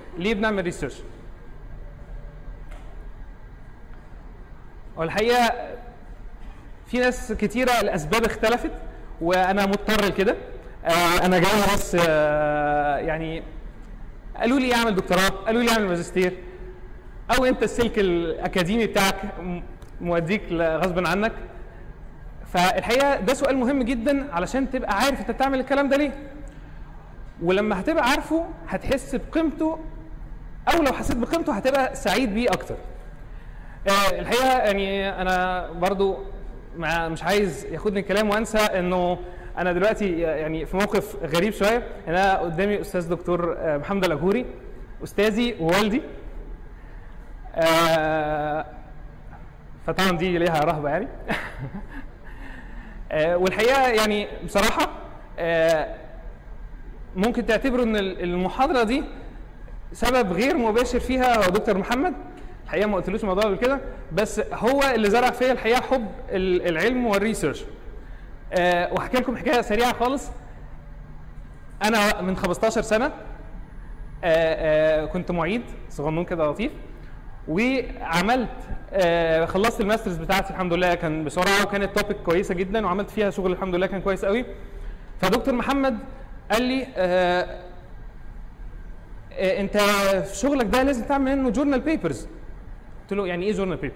ليه بنعمل ريسيرش والحقيقه في ناس كتيره الاسباب اختلفت وانا مضطر لكده آه، انا جاي بس آه، يعني قالوا لي اعمل دكتوراه قالوا لي اعمل ماجستير او انت السلك الاكاديمي بتاعك م- موديك ل- غصب عنك فالحقيقه ده سؤال مهم جدا علشان تبقى عارف انت بتعمل الكلام ده ليه ولما هتبقى عارفه هتحس بقيمته او لو حسيت بقيمته هتبقى سعيد بيه اكتر آه، الحقيقه يعني انا برضو مع مش عايز ياخدني الكلام وانسى انه انا دلوقتي يعني في موقف غريب شويه انا قدامي استاذ دكتور آه، محمد الاجهوري استاذي ووالدي آه، فطبعا دي ليها رهبه يعني آه، والحقيقه يعني بصراحه آه، ممكن تعتبروا ان المحاضره دي سبب غير مباشر فيها هو دكتور محمد الحقيقه ما قلتلوش الموضوع قبل كده بس هو اللي زرع فيا الحقيقه حب ال- العلم والريسيرش أه وهحكي لكم حكايه سريعه خالص انا من 15 سنه أه أه كنت معيد صغنون كده لطيف وعملت آه خلصت الماسترز بتاعتي الحمد لله كان بسرعه وكانت توبيك كويسه جدا وعملت فيها شغل الحمد لله كان كويس قوي فدكتور محمد قال لي آه آه، انت في شغلك ده لازم تعمل منه جورنال بيبرز قلت له يعني ايه جورنال بيبر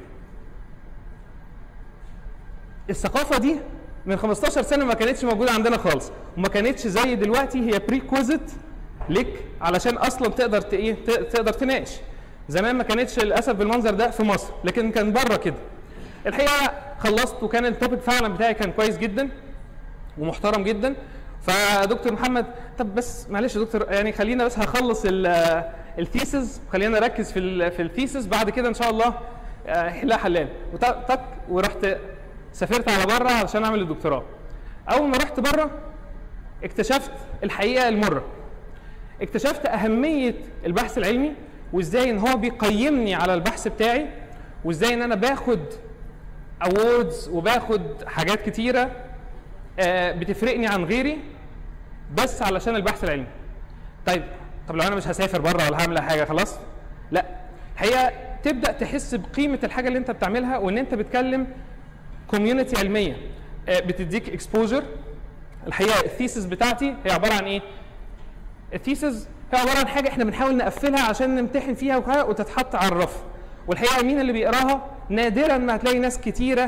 الثقافه دي من 15 سنه ما كانتش موجوده عندنا خالص وما كانتش زي دلوقتي هي بريكوزيت لك علشان اصلا تقدر ت- ايه ت- تقدر تناقش زمان ما كانتش للاسف بالمنظر ده في مصر لكن كان بره كده الحقيقه خلصت وكان التوبيك فعلا بتاعي كان كويس جدا ومحترم جدا فدكتور محمد طب بس معلش يا دكتور يعني خلينا بس هخلص ال- الثيسز خلينا نركز في ال- في الثيسز بعد كده ان شاء الله آه، حلها حلال وتك ورحت سافرت على بره علشان اعمل الدكتوراه اول ما رحت بره اكتشفت الحقيقه المره اكتشفت اهميه البحث العلمي وازاي ان هو بيقيمني على البحث بتاعي وازاي ان انا باخد اووردز وباخد حاجات كتيره آه، بتفرقني عن غيري بس علشان البحث العلمي طيب طب لو انا مش هسافر بره ولا هعمل حاجه خلاص لا الحقيقه تبدا تحس بقيمه الحاجه اللي انت بتعملها وان انت بتكلم كوميونتي علميه آه، بتديك اكسبوجر الحقيقه الثيسز بتاعتي هي عباره عن ايه الثيسز هي عباره عن حاجه احنا بنحاول نقفلها عشان نمتحن فيها وكده وتتحط على الرف والحقيقه مين اللي بيقراها نادرا ما هتلاقي ناس كتيره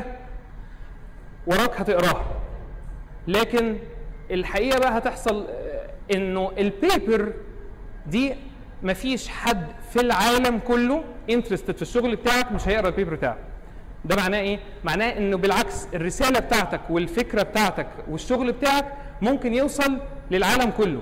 وراك هتقراها لكن الحقيقه بقى هتحصل آه، انه البيبر دي مفيش حد في العالم كله انترستد في الشغل بتاعك مش هيقرا البيبر بتاعك ده معناه ايه معناه انه بالعكس الرساله بتاعتك والفكره بتاعتك والشغل بتاعك ممكن يوصل للعالم كله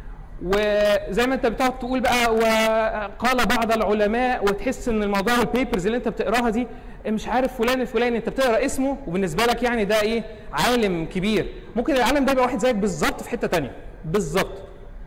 وزي ما انت بتقعد تقول بقى وقال بعض العلماء وتحس ان الموضوع البيبرز اللي انت بتقراها دي مش عارف فلان الفلاني انت بتقرا اسمه وبالنسبه لك يعني ده ايه عالم كبير ممكن العالم ده يبقى واحد زيك بالظبط في حته تانية بالظبط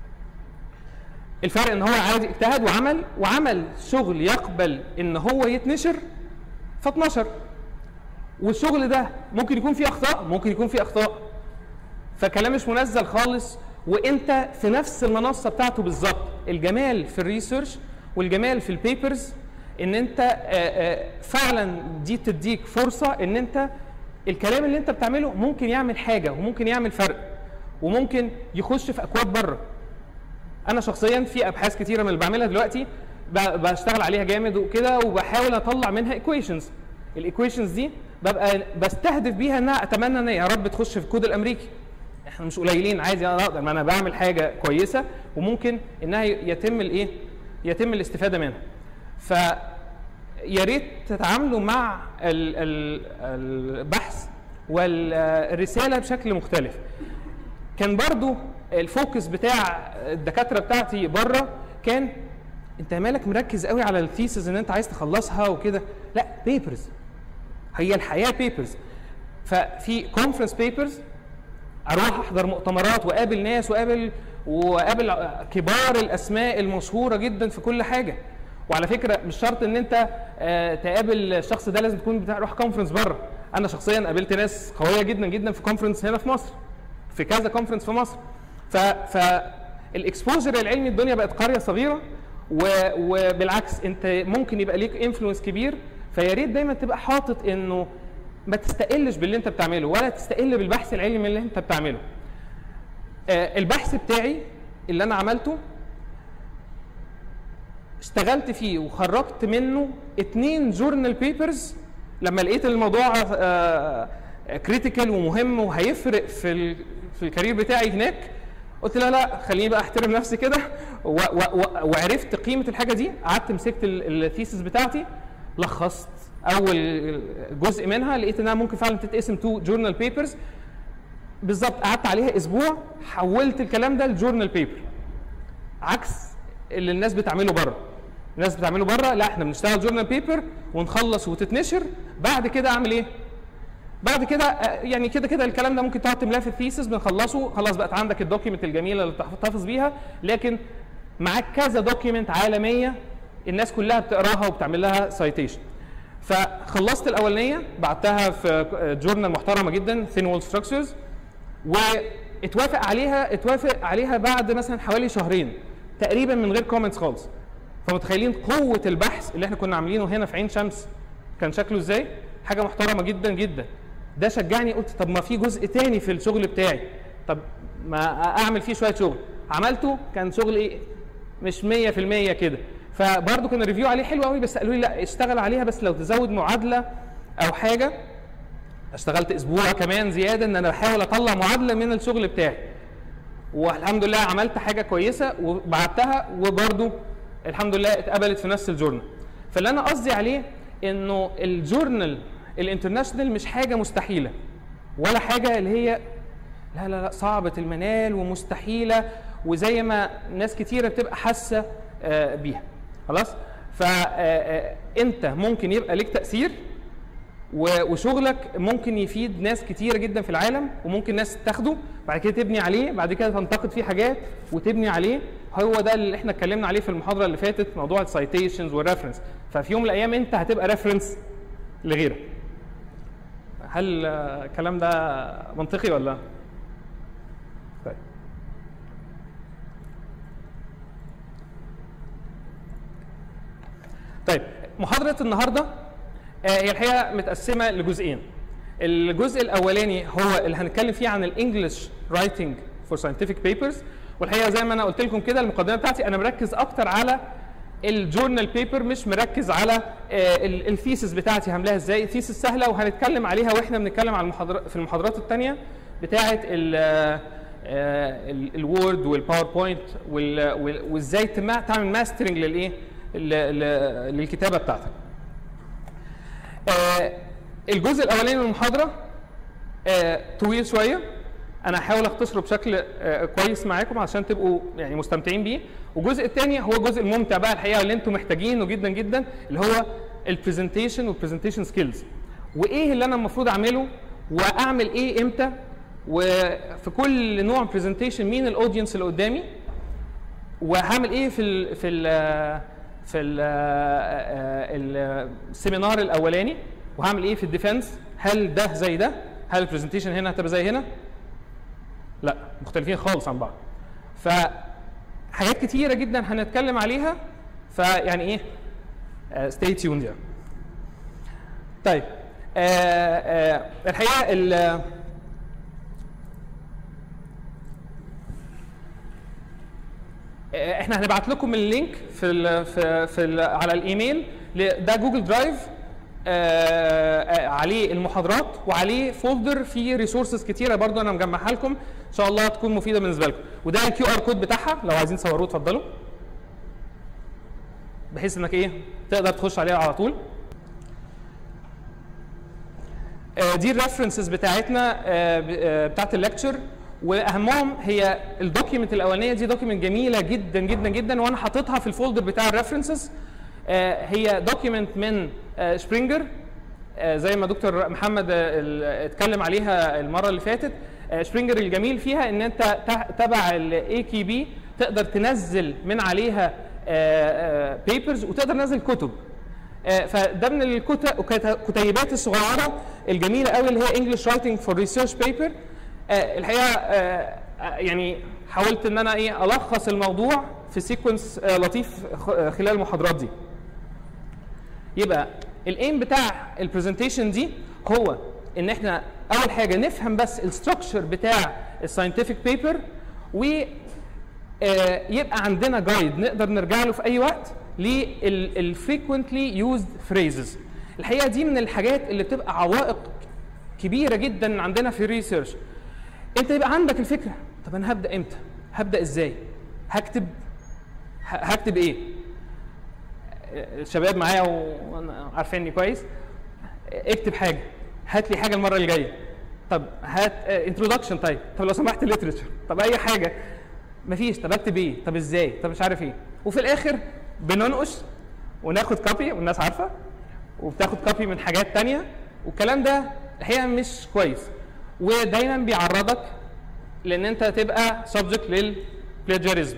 الفرق ان هو عادي اجتهد وعمل وعمل شغل يقبل ان هو يتنشر فاتنشر والشغل ده ممكن يكون فيه اخطاء ممكن يكون فيه اخطاء فكلام مش منزل خالص وانت في نفس المنصه بتاعته بالظبط الجمال في الريسيرش والجمال في البيبرز ان انت آه، آه، فعلا دي تديك فرصه ان انت الكلام اللي انت بتعمله ممكن يعمل حاجه وممكن يعمل فرق وممكن يخش في اكواد بره انا شخصيا في ابحاث كتيره من اللي بعملها دلوقتي ب- بشتغل عليها جامد وكده وبحاول اطلع منها ايكويشنز الايكويشنز دي ببقى بستهدف بيها انها اتمنى ان يا رب تخش في الكود الامريكي احنا مش قليلين عادي انا اقدر ما انا بعمل حاجه كويسه وممكن انها يتم الايه يتم الاستفاده منها ف يا ريت تتعاملوا مع ال- ال- البحث والرساله بشكل مختلف كان برضو الفوكس بتاع الدكاتره بتاعتي بره كان انت مالك مركز قوي على الثيسز ان انت عايز تخلصها وكده لا بيبرز هي الحياه بيبرز ففي كونفرنس بيبرز اروح احضر مؤتمرات واقابل ناس واقابل واقابل كبار الاسماء المشهوره جدا في كل حاجه وعلى فكره مش شرط ان انت آه، تقابل الشخص ده لازم تكون بتروح كونفرنس بره انا شخصيا قابلت ناس قويه جدا جدا في كونفرنس هنا في مصر في كذا كونفرنس في مصر ف ف الاكسبوجر العلمي الدنيا بقت قريه صغيره و- وبالعكس انت ممكن يبقى ليك انفلونس كبير فيا ريت دايما تبقى حاطط انه ما تستقلش باللي انت بتعمله ولا تستقل بالبحث العلمي اللي انت بتعمله آه، البحث بتاعي اللي انا عملته اشتغلت فيه وخرجت منه اتنين جورنال بيبرز لما لقيت الموضوع كريتيكال ومهم وهيفرق في ال في الكارير بتاعي هناك قلت لا لا خليني بقى احترم نفسي كده و- و- و- وعرفت قيمه الحاجه دي قعدت مسكت الثيسس بتاعتي لخصت اول جزء منها لقيت انها ممكن فعلا تتقسم تو جورنال بيبرز بالظبط قعدت عليها اسبوع حولت الكلام ده لجورنال بيبر عكس اللي الناس بتعمله بره الناس بتعمله بره لا احنا بنشتغل جورنال بيبر ونخلص وتتنشر بعد كده اعمل ايه بعد كده آه، يعني كده كده الكلام ده ممكن تقعد تملاه في الثيسس بنخلصه خلاص بقت عندك الدوكيمنت الجميله اللي تحتفظ بيها لكن معاك كذا دوكيمنت عالميه الناس كلها بتقراها وبتعمل لها سايتيشن فخلصت الاولانيه بعتها في جورنال محترمه جدا ثين وول ستراكشرز واتوافق عليها اتوافق عليها بعد مثلا حوالي شهرين تقريبا من غير كومنتس خالص فمتخيلين قوه البحث اللي احنا كنا عاملينه هنا في عين شمس كان شكله ازاي حاجه محترمه جدا جدا ده شجعني قلت طب ما في جزء تاني في الشغل بتاعي طب ما اعمل فيه شويه شغل عملته كان شغل ايه مش 100% كده فبرضه كان الريفيو عليه حلو قوي بس قالوا لي لا اشتغل عليها بس لو تزود معادله او حاجه اشتغلت اسبوع كمان زياده ان انا بحاول اطلع معادله من الشغل بتاعي والحمد لله عملت حاجه كويسه وبعتها وبرضه الحمد لله اتقبلت في نفس الجورنال فاللي انا قصدي عليه انه الجورنال الانترناشونال مش حاجه مستحيله ولا حاجه اللي هي لا لا لا صعبه المنال ومستحيله وزي ما ناس كتيره بتبقى حاسه آه، بيها خلاص فانت ممكن يبقى ليك تاثير و- وشغلك ممكن يفيد ناس كتيره جدا في العالم وممكن ناس تاخده بعد كده تبني عليه بعد كده تنتقد فيه حاجات وتبني عليه هو ده اللي احنا اتكلمنا عليه في المحاضره اللي فاتت موضوع السايتيشنز والريفرنس ففي يوم من الايام انت هتبقى ريفرنس لغيرك هل آه، الكلام ده منطقي ولا طيب طيب محاضرة النهاردة آه، هي الحقيقة متقسمة لجزئين. الجزء الأولاني هو اللي هنتكلم فيه عن الانجلش رايتنج فور ساينتفك بيبرز والحقيقة زي ما أنا قلت لكم كده المقدمة بتاعتي أنا مركز أكتر على الجورنال بيبر مش مركز على الثيسس بتاعتي هعملها ازاي ثيسس سهله وهنتكلم عليها واحنا بنتكلم على المحاضرات في المحاضرات الثانيه بتاعه الوورد والباوربوينت وال- وال- وازاي تما- تعمل ماسترنج للايه ل- ل- للكتابه بتاعتك آه، الجزء الاولاني من المحاضره آه، طويل شويه انا هحاول اختصره بشكل آه، كويس معاكم عشان تبقوا يعني مستمتعين بيه والجزء الثاني هو الجزء الممتع بقى الحقيقه اللي انتم محتاجينه جدا جدا اللي هو البرزنتيشن والبرزنتيشن سكيلز وايه اللي انا المفروض اعمله واعمل ايه امتى وفي كل نوع برزنتيشن مين الاودينس اللي قدامي وهعمل ايه في ال في ال في ال السيمينار الاولاني وهعمل ايه في الديفنس هل ده زي ده هل البرزنتيشن هنا هتبقى زي هنا لا مختلفين خالص عن بعض فحاجات كتيره جدا هنتكلم عليها فيعني ايه ستي تيوند يعني طيب آه آه الحقيقه ال- احنا هنبعت لكم اللينك في ال في, في ال على الايميل ل- ده جوجل درايف آه، آه، عليه المحاضرات وعليه فولدر فيه ريسورسز كتيره برضو انا مجمعها لكم ان شاء الله تكون مفيده بالنسبه لكم وده الكيو ار كود بتاعها لو عايزين تصوروه اتفضلوا بحيث انك ايه تقدر تخش عليها على طول آه، دي الريفرنسز بتاعتنا آه، ب- آه، بتاعت الليكتشر واهمهم هي الدوكيمنت الاولانيه دي دوكيمنت جميله جدا جدا جدا وانا حاططها في الفولدر بتاع الريفرنسز هي دوكيمنت من آه، سبرينجر آه، زي ما دكتور محمد آه، ال- اتكلم عليها المره اللي فاتت آه، سبرينجر الجميل فيها ان انت ت- تبع الاي كي بي تقدر تنزل من عليها بيبرز وتقدر تنزل كتب آه، فده من الكت- الكتيبات الصغيره الجميله قوي اللي هي انجلش رايتنج فور ريسيرش بيبر الحقيقه آه، آه، يعني حاولت ان انا ايه الخص الموضوع في سيكونس لطيف خ- آه، خلال المحاضرات دي يبقى الايم بتاع البرزنتيشن دي هو ان احنا اول حاجه نفهم بس الستراكشر بتاع الساينتفك بيبر و آه، يبقى عندنا جايد نقدر نرجع له في اي وقت للفريكوينتلي يوزد فريزز الحقيقه دي من الحاجات اللي بتبقى عوائق كبيره جدا عندنا في الريسيرش انت يبقى عندك الفكره طب انا هبدا امتى هبدا ازاي هكتب ه- هكتب ايه الشباب معايا وانا عارفيني كويس اكتب حاجه هات لي حاجه المره الجايه طب هات انتروداكشن طيب طب لو سمحت ليترشر طب اي حاجه مفيش طب اكتب ايه طب ازاي طب مش عارف ايه وفي الاخر بننقش وناخد كوبي والناس عارفه وبتاخد كوبي من حاجات تانية والكلام ده الحقيقه مش كويس ودايما بيعرضك لان انت تبقى سبجكت للبلاجيريزم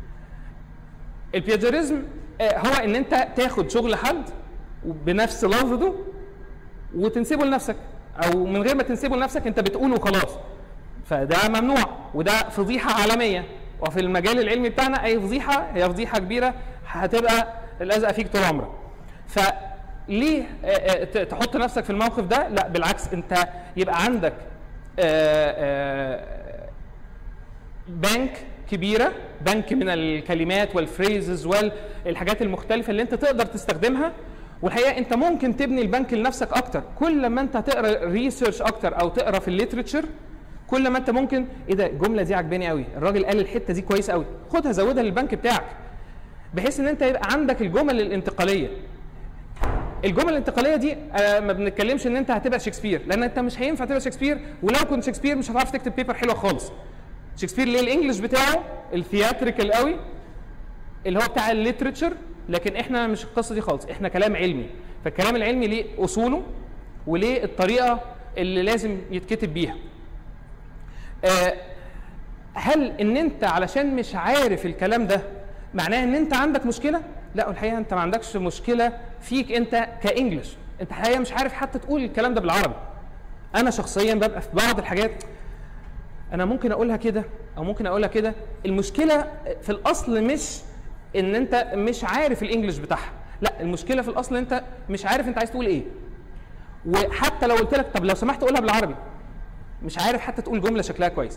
البلاجيريزم هو ان انت تاخد شغل حد بنفس لفظه وتنسبه لنفسك او من غير ما تنسبه لنفسك انت بتقوله وخلاص فده ممنوع وده فضيحه عالميه وفي المجال العلمي بتاعنا اي فضيحه هي فضيحه كبيره هتبقى لازقه فيك طول عمرك فليه آه، آه، ت- تحط نفسك في الموقف ده لا بالعكس انت يبقى عندك آه، آه، بنك كبيره بنك من الكلمات والفريزز والحاجات المختلفه اللي انت تقدر تستخدمها والحقيقه انت ممكن تبني البنك لنفسك اكتر كل ما انت تقرا ريسيرش اكتر او تقرا في الليترشر كل ما انت ممكن ايه ده الجمله دي عجباني قوي الراجل قال الحته دي كويس قوي خدها زودها للبنك بتاعك بحيث ان انت يبقى عندك الجمل الانتقاليه الجمل الانتقاليه دي آه ما بنتكلمش ان انت هتبقى شكسبير لان انت مش هينفع تبقى شكسبير ولو كنت شكسبير مش هتعرف تكتب بيبر حلوه خالص شكسبير ليه الانجليش بتاعه الثياتريكال قوي اللي هو بتاع الليترشر لكن احنا مش القصه دي خالص احنا كلام علمي فالكلام العلمي ليه اصوله وليه الطريقه اللي لازم يتكتب بيها آه، هل ان انت علشان مش عارف الكلام ده معناه ان انت عندك مشكله لا الحقيقه انت ما عندكش مشكله فيك انت كانجلش انت الحقيقه مش عارف حتى تقول الكلام ده بالعربي انا شخصيا ببقى في بعض الحاجات انا ممكن اقولها كده او ممكن اقولها كده المشكله في الاصل مش ان انت مش عارف الانجليش بتاعها لا المشكله في الاصل انت مش عارف انت عايز تقول ايه وحتى لو قلت لك طب لو سمحت قولها بالعربي مش عارف حتى تقول جمله شكلها كويس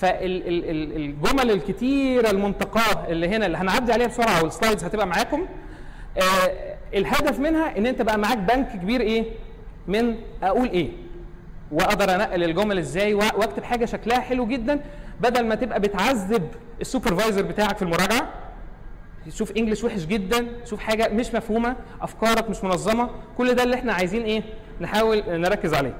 فالجمل الكتيره المنتقاه اللي هنا اللي هنعدي عليها بسرعه والسلايدز هتبقى معاكم آه الهدف منها ان انت بقى معاك بنك كبير ايه من اقول ايه واقدر انقل الجمل ازاي وا- واكتب حاجه شكلها حلو جدا بدل ما تبقى بتعذب السوبرفايزر بتاعك في المراجعه شوف انجلش وحش جدا شوف حاجه مش مفهومه افكارك مش منظمه كل ده اللي احنا عايزين ايه نحاول نركز عليه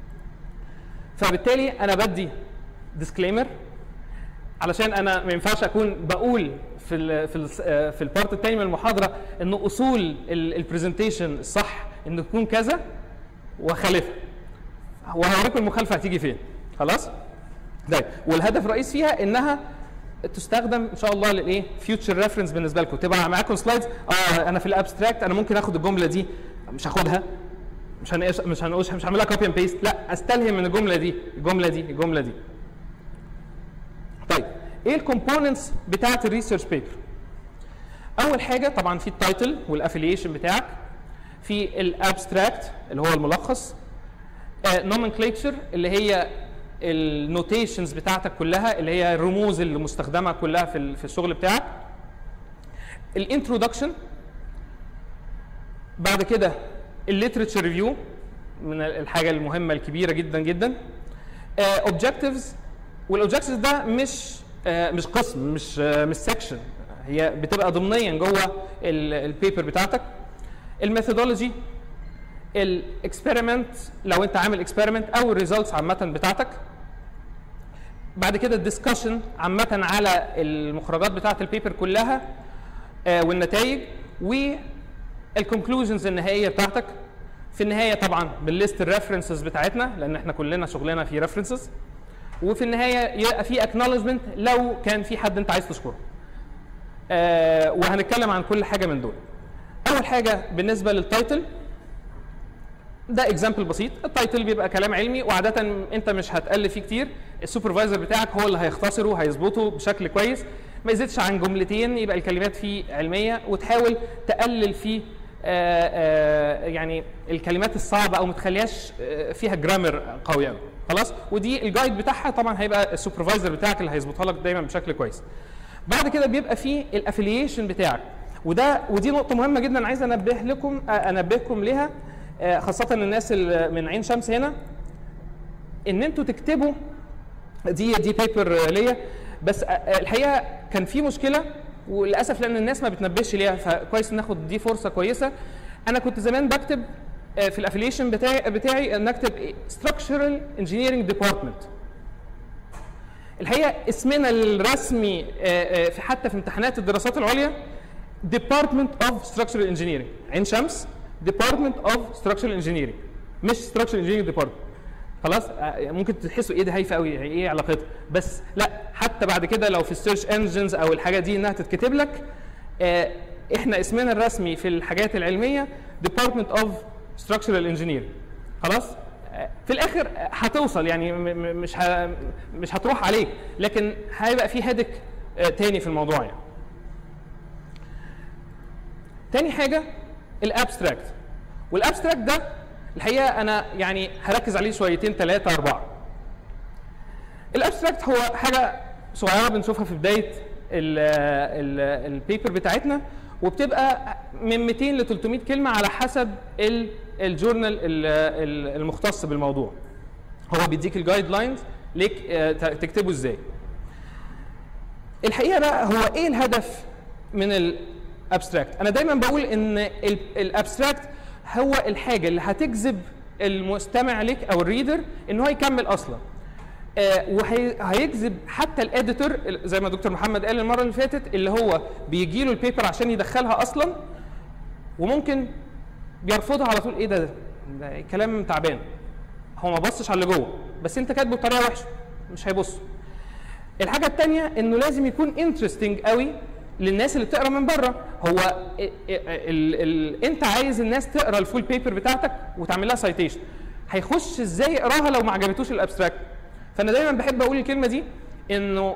فبالتالي انا بدي ديسكليمر علشان انا ما ينفعش اكون بقول في ال في ال في البارت الثاني من المحاضره ان اصول البرزنتيشن الصح ان تكون كذا واخالفها وهوريكم المخالفه هتيجي فين خلاص طيب والهدف الرئيسي فيها انها تستخدم ان شاء الله للايه فيوتشر ريفرنس بالنسبه لكم تبقى معاكم سلايدز اه انا في الابستراكت انا ممكن اخد الجمله دي مش هاخدها مش هنقش مش هنقش مش هعملها كوبي اند بيست لا استلهم من الجمله دي الجمله دي الجمله دي طيب ايه الكومبوننتس بتاعه الريسيرش بيبر اول حاجه طبعا في التايتل والافيليشن بتاعك في الابستراكت اللي هو الملخص نومنكليتشر اللي هي النوتيشنز بتاعتك كلها اللي هي الرموز اللي مستخدمه كلها في ال- في الشغل بتاعك الانترودكشن بعد كده الليترشر ريفيو من الحاجه المهمه الكبيره جدا جدا اوبجكتيفز والاوبجكتيفز ده مش آه، مش قسم مش آه، مش سكشن هي بتبقى ضمنيا جوه البيبر بتاعتك الميثودولوجي الاكسبيرمنت لو انت عامل اكسبيرمنت او الريزلتس عامه بتاعتك بعد كده الدسكشن عامه على المخرجات بتاعه البيبر كلها آه، والنتائج والكونكلوجنز النهائيه بتاعتك في النهايه طبعا بالليست الريفرنسز بتاعتنا لان احنا كلنا شغلنا في ريفرنسز وفي النهايه يبقى في اكنولجمنت لو كان في حد انت عايز تشكره آه وهنتكلم عن كل حاجه من دول اول حاجه بالنسبه للتايتل ده اكزامبل بسيط التايتل بيبقى كلام علمي وعاده انت مش هتالف فيه كتير السوبرفايزر بتاعك هو اللي هيختصره هيظبطه بشكل كويس ما يزيدش عن جملتين يبقى الكلمات فيه علميه وتحاول تقلل فيه آه، آه، يعني الكلمات الصعبه او ما تخليهاش آه، فيها جرامر قوي قوي خلاص ودي الجايد بتاعها طبعا هيبقى السوبرفايزر بتاعك اللي هيظبطها لك دايما بشكل كويس بعد كده بيبقى فيه الافiliation بتاعك وده ودي نقطه مهمه جدا عايز انبه لكم آه، انبهكم ليها آه، خاصه الناس اللي من عين شمس هنا ان انتوا تكتبوا دي دي بيبر ليا بس آه، آه، الحقيقه كان في مشكله وللاسف لان الناس ما بتنبهش ليها فكويس ناخد دي فرصه كويسه انا كنت زمان بكتب آه، في الافiliation بتاعي بتاعي ان اكتب structural engineering department الحقيقه اسمنا الرسمي آه، آه، في حتى في امتحانات الدراسات العليا Department of Structural Engineering عين شمس Department of Structural Engineering مش Structural Engineering Department خلاص آه، ممكن تحسوا ايه ده هايفه قوي يعني ايه علاقتها بس لا حتى بعد كده لو في السيرش انجنز او الحاجه دي انها تتكتب لك آه، احنا اسمنا الرسمي في الحاجات العلميه Department of Structural Engineering خلاص آه، في الاخر آه، هتوصل يعني م- م- مش ه- مش هتروح عليك لكن هيبقى في هدك آه، تاني في الموضوع يعني تاني حاجه الابستراكت والابستراكت ده الحقيقه انا يعني هركز عليه شويتين ثلاثه اربعه الابستراكت هو حاجه صغيره بنشوفها في بدايه البيبر بتاعتنا وبتبقى من 200 ل 300 كلمه على حسب ال- الجورنال ال- ال- المختص بالموضوع هو بيديك الجايد لاينز ليك آه، ت- تكتبه ازاي الحقيقه بقى هو ايه الهدف من الابستراكت انا دايما بقول ان الابستراكت هو الحاجه اللي هتجذب المستمع لك او الريدر ان هو يكمل اصلا آه، وهيجذب حتى الاديتور زي ما دكتور محمد قال المره اللي فاتت اللي هو بيجي له البيبر عشان يدخلها اصلا وممكن بيرفضها على طول ايه ده ده كلام تعبان هو ما بصش على اللي جوه بس انت كاتبه بطريقه وحشه مش هيبص الحاجه الثانيه انه لازم يكون انترستنج قوي للناس اللي بتقرا من بره هو ال ال ال انت عايز الناس تقرا الفول بيبر بتاعتك وتعمل لها سايتيشن هيخش ازاي يقراها لو ما عجبتوش الابستراكت فانا دايما بحب اقول الكلمه دي انه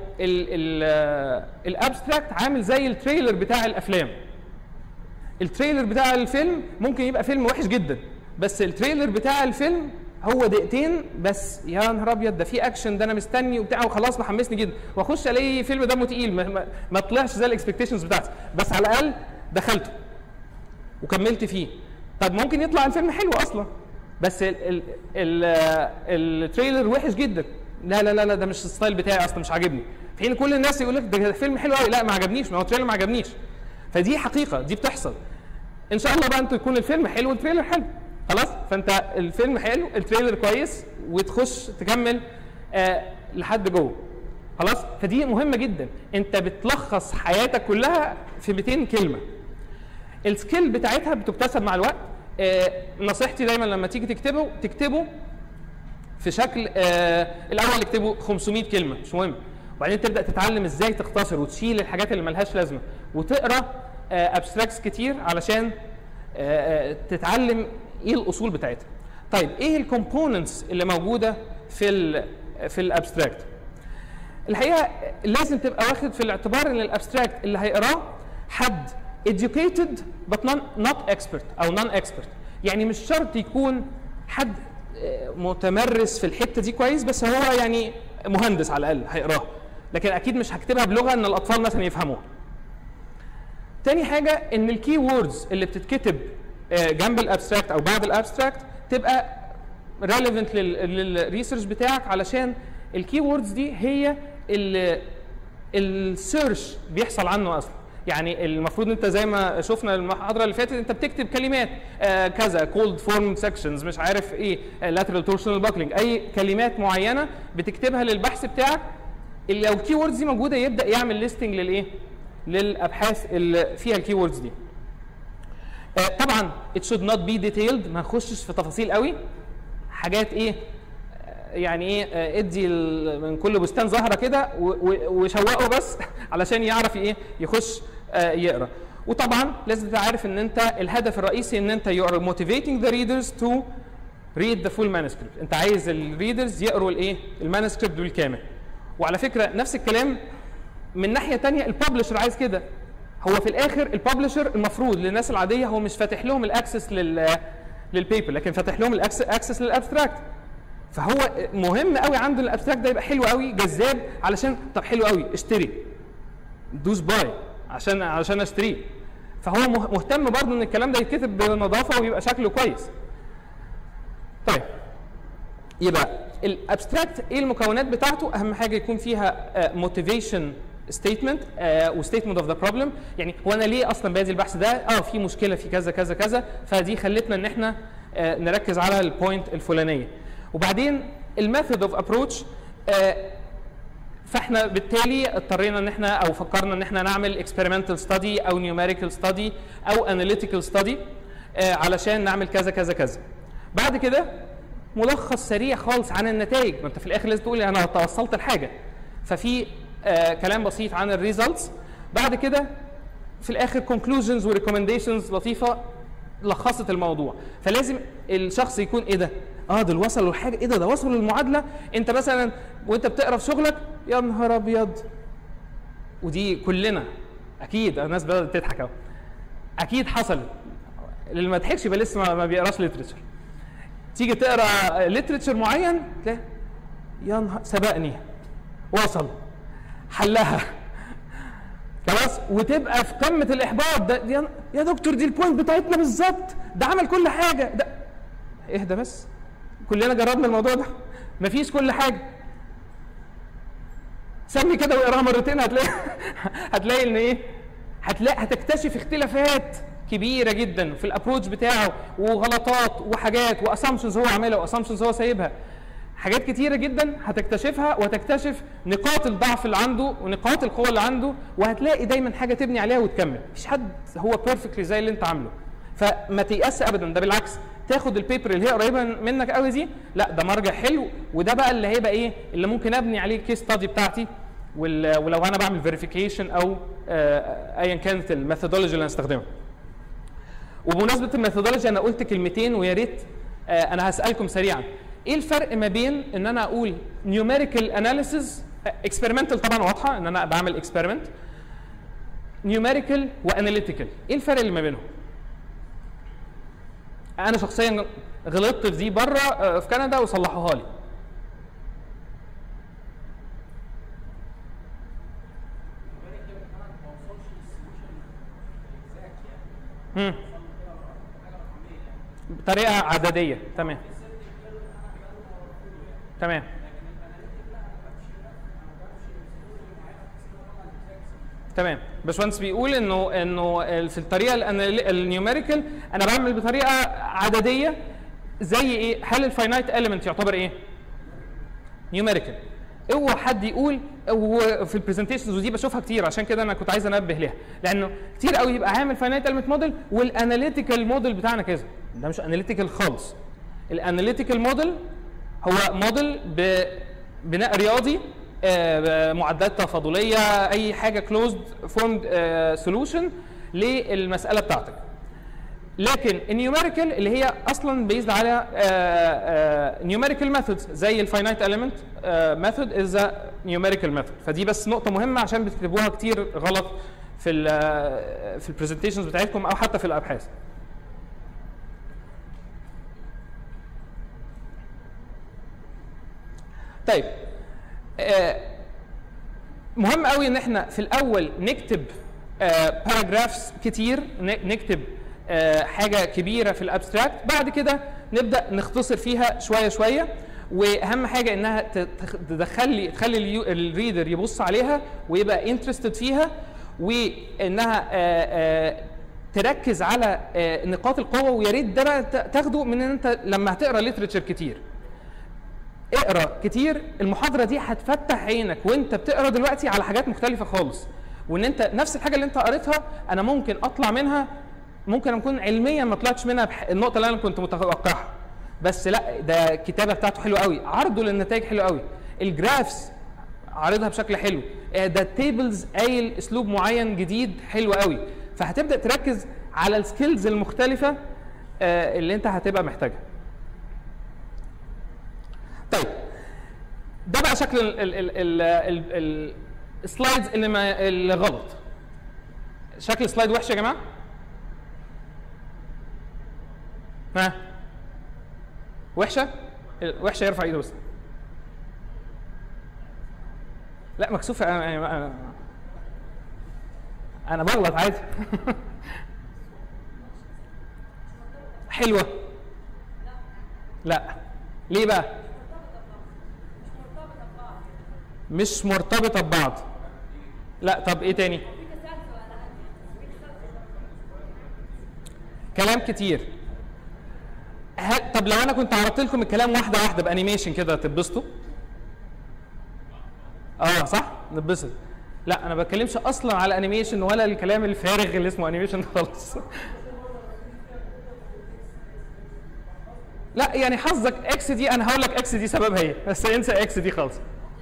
الابستراكت عامل زي التريلر بتاع الافلام التريلر بتاع الفيلم ممكن يبقى فيلم وحش جدا بس التريلر بتاع الفيلم هو دقيقتين بس يا نهار ابيض ده في اكشن ده انا مستني وبتاع وخلاص محمسني جدا واخش الاقي فيلم دمه تقيل ما, ما, ما طلعش زي الاكسبكتيشنز بتاعتي بس على الاقل دخلته وكملت فيه طب ممكن يطلع الفيلم حلو اصلا بس ال ال ال التريلر وحش جدا لا لا لا لا ده مش الستايل بتاعي اصلا مش عاجبني في حين كل الناس يقول لك ده فيلم حلو قوي لا ما عجبنيش ما هو التريلر ما عجبنيش فدي حقيقه دي بتحصل ان شاء الله بقى انتوا يكون الفيلم حلو والتريلر حلو خلاص فانت الفيلم حلو التريلر كويس وتخش تكمل آه لحد جوه خلاص فدي مهمه جدا انت بتلخص حياتك كلها في 200 كلمه السكيل بتاعتها بتكتسب مع الوقت آه نصيحتي دايما لما تيجي تكتبه تكتبه في شكل آه الاول اكتبه 500 كلمه مش مهم وبعدين تبدا تتعلم ازاي تختصر وتشيل الحاجات اللي ملهاش لازمه وتقرا ابستراكتس كتير علشان آه، آه، تتعلم ايه الاصول بتاعتها طيب ايه الكومبوننتس اللي موجوده في ال في الابستراكت الحقيقه لازم تبقى واخد في الاعتبار ان الابستراكت اللي هيقراه حد educated but non, not expert او non expert يعني مش شرط يكون حد آه، متمرس في الحته دي كويس بس هو يعني مهندس على الاقل هيقراها لكن اكيد مش هكتبها بلغه ان الاطفال مثلا يفهموها تاني حاجه ان الكي ووردز اللي بتتكتب آه، جنب الابستراكت او بعد الابستراكت تبقى ريليفنت للريسيرش بتاعك علشان الكي ووردز دي هي اللي السيرش بيحصل عنه اصلا يعني المفروض انت زي ما شفنا المحاضره اللي فاتت انت بتكتب كلمات آه كذا كولد فورم سكشنز مش عارف ايه لاترال تورشنال باكلينج اي كلمات معينه بتكتبها للبحث بتاعك اللي لو الكي ووردز دي موجوده يبدا يعمل ليستنج للايه للابحاث اللي فيها الكي ووردز دي آه، طبعا it should not be detailed ما نخشش في تفاصيل قوي حاجات ايه آه، يعني ايه آه، ادي ال- من كل بستان زهره كده و- و- وشوقه بس علشان يعرف ايه يخش آه، يقرا وطبعا لازم تبقى عارف ان انت الهدف الرئيسي ان انت you are motivating the readers to read the full manuscript انت عايز الريدرز يقروا الايه المانuscript بالكامل وعلى فكره نفس الكلام من ناحيه تانية الببلشر عايز كده هو في الاخر الببلشر المفروض للناس العاديه هو مش فاتح لهم الاكسس لل للبيبر لكن فاتح لهم الاكسس للابستراكت فهو مهم قوي عنده الابستراكت ده يبقى حلو قوي جذاب علشان طب حلو قوي اشتري دوس باي عشان عشان اشتريه فهو مه- مهتم برضه ان الكلام ده يتكتب بنظافه ويبقى شكله كويس طيب يبقى الابستراكت ايه المكونات بتاعته اهم حاجه يكون فيها موتيفيشن ستيتمنت وستيتمنت اوف ذا بروبلم يعني هو انا ليه اصلا بادي البحث ده اه في مشكله في كذا كذا كذا فدي خلتنا ان احنا آه نركز على البوينت الفلانيه وبعدين الميثود اوف ابروتش فاحنا بالتالي اضطرينا ان احنا او فكرنا ان احنا نعمل اكسبيرمنتال ستادي او نيوميريكال ستادي او اناليتيكال ستادي علشان نعمل كذا كذا كذا بعد كده ملخص سريع خالص عن النتائج ما انت في الاخر لازم تقول انا توصلت لحاجه ففي آه كلام بسيط عن الريزلتس بعد كده في الاخر conclusions وريكومنديشنز لطيفه لخصت الموضوع فلازم الشخص يكون ايه ده اه دول وصلوا لحاجه ايه ده ده وصلوا للمعادله انت مثلا وانت بتقرا في شغلك يا نهار ابيض ودي كلنا اكيد الناس بدات تضحك اهو اكيد حصل اللي ما ضحكش يبقى لسه ما- ما بيقراش ليترشر تيجي تقرا ليترشر معين تلاقي يا نهار سبقني وصل حلها خلاص وتبقى في قمه الاحباط ده يا- يا دكتور دي البوينت بتاعتنا بالظبط ده عمل كل حاجه ده اهدى بس كلنا جربنا الموضوع ده مفيش كل حاجه سمي كده واقراها مرتين هتلاقي هتلاقي ان ايه هتلاقي هتكتشف اختلافات كبيره جدا في الابروتش بتاعه وغلطات وحاجات واسامبشنز هو عاملها واسامبشنز هو سايبها حاجات كتيره جدا هتكتشفها وهتكتشف نقاط الضعف اللي عنده ونقاط القوه اللي عنده وهتلاقي دايما حاجه تبني عليها وتكمل مفيش حد هو بيرفكتلي زي اللي انت عامله فما تيأس ابدا ده بالعكس تاخد البيبر اللي هي قريبه منك قوي دي لا ده مرجع حلو وده بقى اللي هيبقى ايه اللي ممكن ابني عليه الكيس ستادي بتاعتي وال- ولو انا بعمل فيريفيكيشن او آه، ايا كانت الميثودولوجي اللي انا استخدمها وبمناسبه الميثودولوجي انا قلت كلمتين ويا ريت آه، انا هسالكم سريعا ايه الفرق ما بين ان انا اقول نيوميريكال اناليسيز اكسبيرمنتال طبعا واضحه ان انا بعمل اكسبيرمنت نيوميريكال واناليتيكال ايه الفرق اللي ما بينهم انا شخصيا غلطت في دي بره آه، في كندا وصلحوها لي مم. بطريقه عدديه تمام تمام تمام باشمهندس بيقول انه انه في الطريقه الأنال- النيوميريكال انا بعمل بطريقه عدديه زي ايه هل الفاينايت اليمنت يعتبر ايه نيوميريكال اوعى حد يقول وفي البرزنتيشنز ودي بشوفها كتير عشان كده انا كنت عايز انبه ليها لانه كتير قوي يبقى عامل فاينايت اليمنت موديل والاناليتيكال موديل بتاعنا كذا ده مش اناليتيكال خالص الاناليتيكال موديل هو موديل ببناء رياضي آه، معادلات تفاضليه اي حاجه كلوزد فورمد سولوشن للمساله بتاعتك لكن النيوميريكال اللي هي اصلا بيزد على نيوميريكال ميثودز زي الفاينايت اليمنت ميثود از نيوميريكال ميثود فدي بس نقطه مهمه عشان بتكتبوها كتير غلط في ال في البرزنتيشنز بتاعتكم او حتى في الابحاث طيب آه، مهم قوي ان احنا في الاول نكتب باراجرافز كتير ن- نكتب آه، حاجه كبيره في الابستراكت بعد كده نبدا نختصر فيها شويه شويه واهم حاجه انها ت- تخ- تدخلي تخلي اليو- الريدر يبص عليها ويبقى انترستد فيها وانها آه، آه، تركز على آه، نقاط القوه ويا ريت ده بقى ت- تاخده من ان انت لما هتقرا ليترشر كتير اقرا كتير المحاضره دي هتفتح عينك وانت بتقرا دلوقتي على حاجات مختلفه خالص وان انت نفس الحاجه اللي انت قريتها انا ممكن اطلع منها ممكن اكون علميا ما طلعتش منها بح... النقطه اللي انا كنت متوقعها بس لا ده الكتابه بتاعته حلوه قوي عرضه للنتائج حلو قوي الجرافس عارضها بشكل حلو آه، ده التيبلز قايل اسلوب معين جديد حلو قوي فهتبدا تركز على السكيلز المختلفه آه، اللي انت هتبقى محتاجها طيب ده بقى شكل ال ال ال ال ال ال السلايدز اللي, ما اللي غلط شكل السلايد وحش يا جماعه ها وحشه وحشه يرفع ايده بس لا مكسوفه انا انا, أنا بغلط عادي حلوه لا ليه بقى مش مرتبطه ببعض لا طب ايه تاني كلام كتير هل طب لو انا كنت عرضت لكم الكلام واحده واحده بانيميشن كده تتبسطوا اه صح نتبسط لا انا ما بتكلمش اصلا على انيميشن ولا الكلام الفارغ اللي اسمه انيميشن خالص لا يعني حظك اكس دي انا هقول لك اكس دي سببها ايه بس انسى اكس دي خالص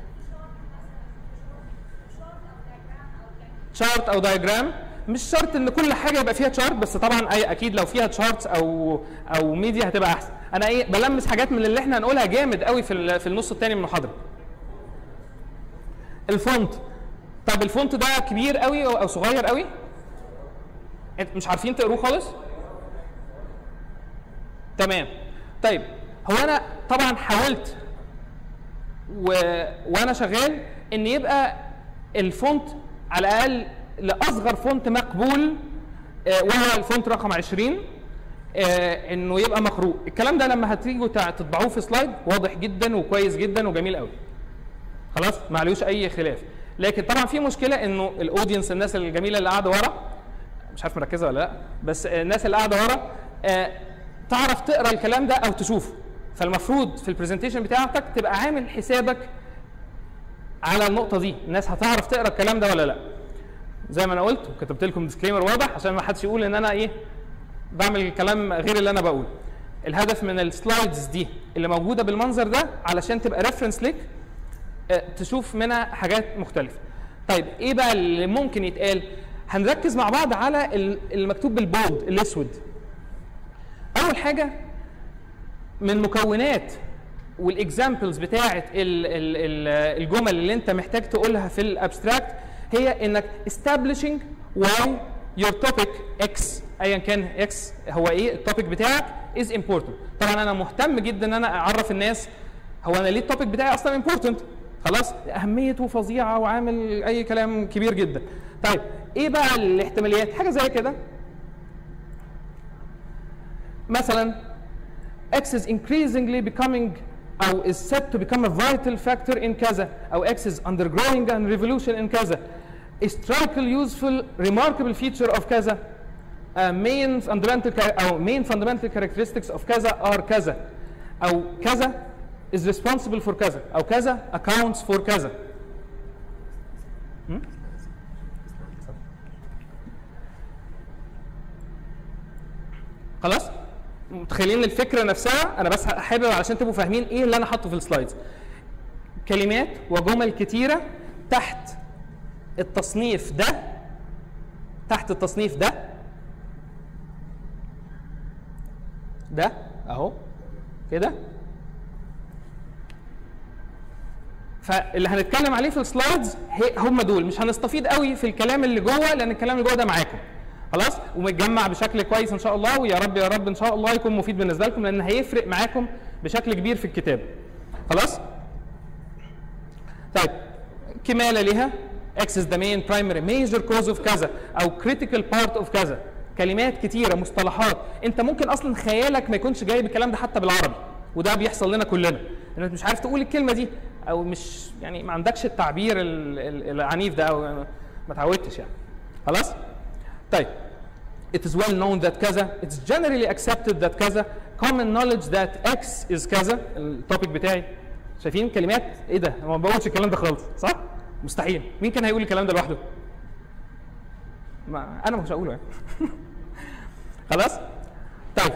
شارت او دايجرام مش شرط ان كل حاجه يبقى فيها تشارت بس طبعا اي اكيد لو فيها تشارتس او او ميديا هتبقى احسن انا ايه بلمس حاجات من اللي احنا هنقولها جامد قوي في ال- في النص الثاني من المحاضره الفونت طب الفونت ده كبير قوي او أو صغير قوي انت مش عارفين تقروه خالص تمام طيب هو انا طبعا حاولت و... وانا شغال ان يبقى الفونت على الاقل لاصغر فونت مقبول آه، وهو الفونت رقم 20 آه، انه يبقى مقروء الكلام ده لما هتيجوا تع- تطبعوه في سلايد واضح جدا وكويس جدا وجميل قوي خلاص ما عليهوش اي خلاف لكن طبعا في مشكله انه الاودينس الناس الجميله اللي قاعده ورا مش عارف مركزه ولا لا بس الناس اللي قاعده ورا آه، تعرف تقرا الكلام ده او تشوفه فالمفروض في البرزنتيشن بتاعتك تبقى عامل حسابك على النقطه دي الناس هتعرف تقرا الكلام ده ولا لا زي ما انا قلت وكتبت لكم ديسكليمر واضح عشان ما حدش يقول ان انا ايه بعمل كلام غير اللي انا بقوله الهدف من السلايدز دي اللي موجوده بالمنظر ده علشان تبقى ريفرنس ليك آه، تشوف منها حاجات مختلفه طيب ايه بقى اللي ممكن يتقال هنركز مع بعض على ال- المكتوب بالبولد الاسود اول حاجه من مكونات والاكزامبلز بتاعه ال- ال- ال- الجمل اللي انت محتاج تقولها في الابستراكت هي انك establishing why your topic X ايا كان X هو ايه التوبيك بتاعك is important طبعا انا مهتم جدا ان انا اعرف الناس هو انا ليه التوبيك بتاعي اصلا important خلاص اهميته فظيعه وعامل اي كلام كبير جدا طيب ايه بقى الاحتماليات حاجه زي كده مثلا X is increasingly becoming أو is set to become a vital factor in كذا أو X is undergoing a revolution in كذا a strikingly useful remarkable feature of كذا a main fundamental char- أو main fundamental characteristics of كذا are كذا أو كذا is responsible for كذا أو كذا accounts for كذا م? خلاص متخيلين الفكره نفسها انا بس حابب علشان تبقوا فاهمين ايه اللي انا حاطه في السلايدز كلمات وجمل كتيره تحت التصنيف ده تحت التصنيف ده ده اهو كده فاللي هنتكلم عليه في السلايدز هي- هم دول مش هنستفيد قوي في الكلام اللي جوه لان الكلام اللي جوه ده معاكم خلاص ومتجمع بشكل كويس ان شاء الله ويا رب يا رب ان شاء الله يكون مفيد بالنسبه لكم لان هيفرق معاكم بشكل كبير في الكتاب خلاص طيب كماله ليها X is the main primary major cause of كذا او critical part of كذا كلمات كتيره مصطلحات انت ممكن اصلا خيالك ما يكونش جايب الكلام ده حتى بالعربي وده بيحصل لنا كلنا انك مش عارف تقول الكلمه دي او مش يعني ما عندكش التعبير ال- ال- العنيف ده او ما اتعودتش يعني خلاص طيب it is well known that كذا it's generally accepted that كذا common knowledge that X is كذا التوبيك بتاعي شايفين كلمات ايه ده أنا ما بقولش الكلام ده خالص صح مستحيل مين كان هيقول الكلام ده لوحده ما انا مش هقوله يعني خلاص طيب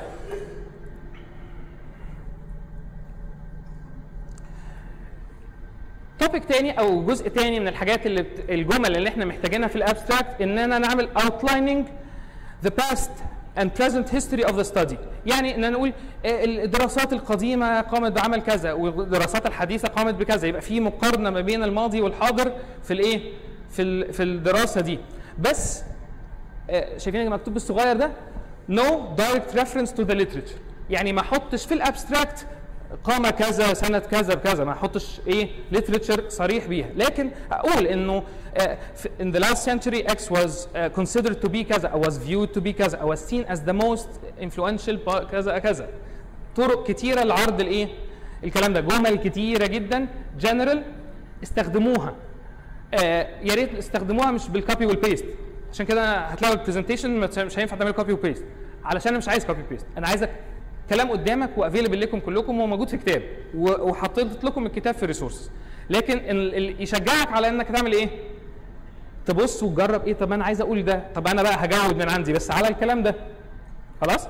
توبيك تاني او جزء تاني من الحاجات اللي بت... الجمل اللي احنا محتاجينها في الابستراكت اننا نعمل outlining the past and present history of the study يعني ان نقول آه، الدراسات القديمه قامت بعمل كذا والدراسات الحديثه قامت بكذا يبقى في مقارنه ما بين الماضي والحاضر في الايه في ال- في الدراسه دي بس آه، شايفين المكتوب بالصغير ده no direct reference to the literature يعني ما احطش في الابستراكت قام كذا سنه كذا بكذا ما احطش ايه literature صريح بيها لكن اقول انه آه، في- in the last century X was uh, considered to be كذا or was viewed to be كذا or was seen as the most influential pa- كذا كذا طرق كتيره لعرض الايه الكلام ده جمل كتيره جدا جنرال استخدموها آه يا ريت استخدموها مش بالكوبي والبيست عشان كده هتلاقوا البرزنتيشن مش هينفع تعمل كوبي وبيست علشان انا مش عايز كوبي وبيست انا عايزك كلام قدامك وافيلبل لكم كلكم وموجود في كتاب و- وحطيت لكم الكتاب في الريسورسز لكن ال- ال- يشجعك على انك تعمل ايه؟ تبص وتجرب ايه طب انا عايز اقول ده طب انا بقى هجود من عندي بس على الكلام ده خلاص؟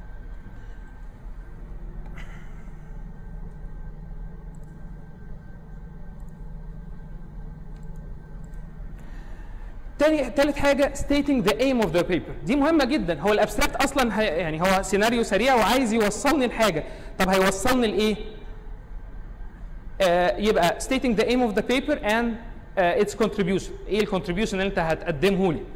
تاني تالت حاجه stating the aim of the paper دي مهمه جدا هو الابستراكت اصلا هي يعني هو سيناريو سريع وعايز يوصلني لحاجه طب هيوصلني لايه آه يبقى stating the aim of the paper and uh, its contribution ايه الكونتريبيوشن اللي انت هتقدمه لي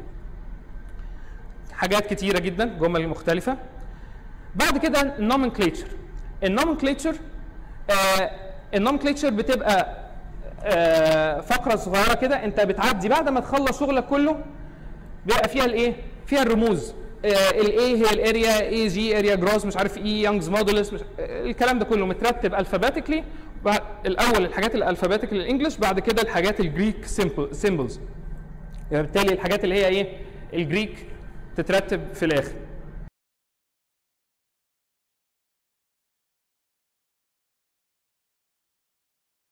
حاجات كتيره جدا جمل مختلفه بعد كده النومنكليتشر النومنكليتشر النومنكليتشر بتبقى آه، فقره صغيره كده انت بتعدي بعد ما تخلص شغلك كله بيبقى فيها الايه؟ فيها الرموز الاي هي الاريا اي جي اريا جروس مش عارف اي يونجز مودولس مش آه، الكلام ده كله مترتب الفابيتيكلي الاول الحاجات الالفابيتيكال الانجلش بعد كده الحاجات الجريك سيمبلز يعني بالتالي الحاجات اللي هي ايه؟ الجريك تترتب في الاخر